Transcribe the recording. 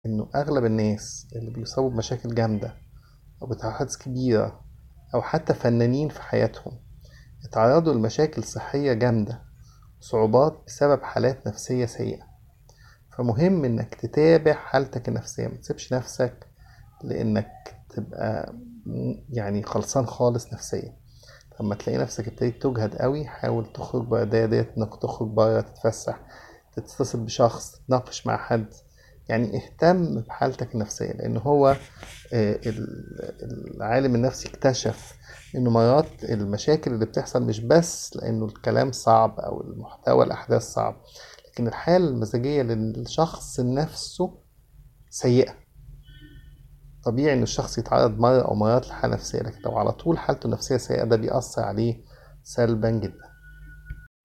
إنه أغلب الناس اللي بيصابوا بمشاكل جامدة أو بتحدث كبيرة أو حتى فنانين في حياتهم اتعرضوا لمشاكل صحية جامدة وصعوبات بسبب حالات نفسية سيئة فمهم إنك تتابع حالتك النفسية متسيبش نفسك لإنك تبقى يعني خلصان خالص نفسيا لما تلاقي نفسك ابتديت تجهد قوي حاول تخرج بره الدايرة ديت انك تخرج بره تتفسح تتصل بشخص تتناقش مع حد يعني اهتم بحالتك النفسية لأن هو آه، ال- العالم النفسي اكتشف إنه مرات المشاكل اللي بتحصل مش بس لأنه الكلام صعب أو المحتوى الأحداث صعب لكن الحالة المزاجية للشخص نفسه سيئة طبيعي إن الشخص يتعرض مرة أو مرات لحالة نفسية لكن لو على طول حالته النفسية سيئة ده بيأثر عليه سلبا جدا